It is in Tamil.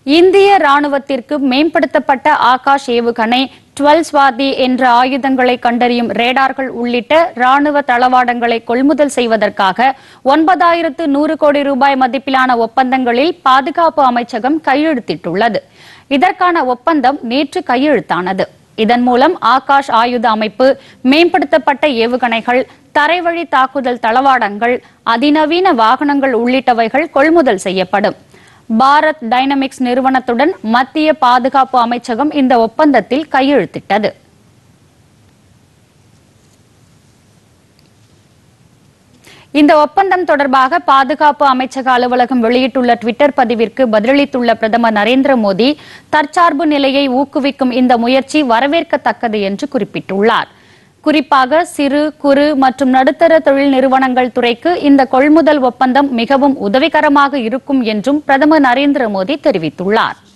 இந்திய ராணுவத்திற்கு மேம்படுத்தப்பட்ட ஆகாஷ் ஏவுகணை டுவெல் ஸ்வாதி என்ற ஆயுதங்களை கண்டறியும் ரேடார்கள் உள்ளிட்ட ராணுவ தளவாடங்களை கொள்முதல் செய்வதற்காக ஒன்பதாயிரத்து நூறு கோடி ரூபாய் மதிப்பிலான ஒப்பந்தங்களில் பாதுகாப்பு அமைச்சகம் கையெழுத்திட்டுள்ளது இதற்கான ஒப்பந்தம் நேற்று கையெழுத்தானது இதன் மூலம் ஆகாஷ் ஆயுத அமைப்பு மேம்படுத்தப்பட்ட ஏவுகணைகள் தரைவழி தாக்குதல் தளவாடங்கள் அதிநவீன வாகனங்கள் உள்ளிட்டவைகள் கொள்முதல் செய்யப்படும் பாரத் டைனமிக்ஸ் நிறுவனத்துடன் மத்திய பாதுகாப்பு அமைச்சகம் இந்த ஒப்பந்தத்தில் கையெழுத்திட்டது இந்த ஒப்பந்தம் தொடர்பாக பாதுகாப்பு அமைச்சக அலுவலகம் வெளியிட்டுள்ள ட்விட்டர் பதிவிற்கு பதிலளித்துள்ள பிரதமர் நரேந்திர மோடி தற்சார்பு நிலையை ஊக்குவிக்கும் இந்த முயற்சி வரவேற்கத்தக்கது என்று குறிப்பிட்டுள்ளார் குறிப்பாக சிறு குறு மற்றும் நடுத்தர தொழில் நிறுவனங்கள் துறைக்கு இந்த கொள்முதல் ஒப்பந்தம் மிகவும் உதவிகரமாக இருக்கும் என்றும் பிரதமர் நரேந்திர மோடி தெரிவித்துள்ளார்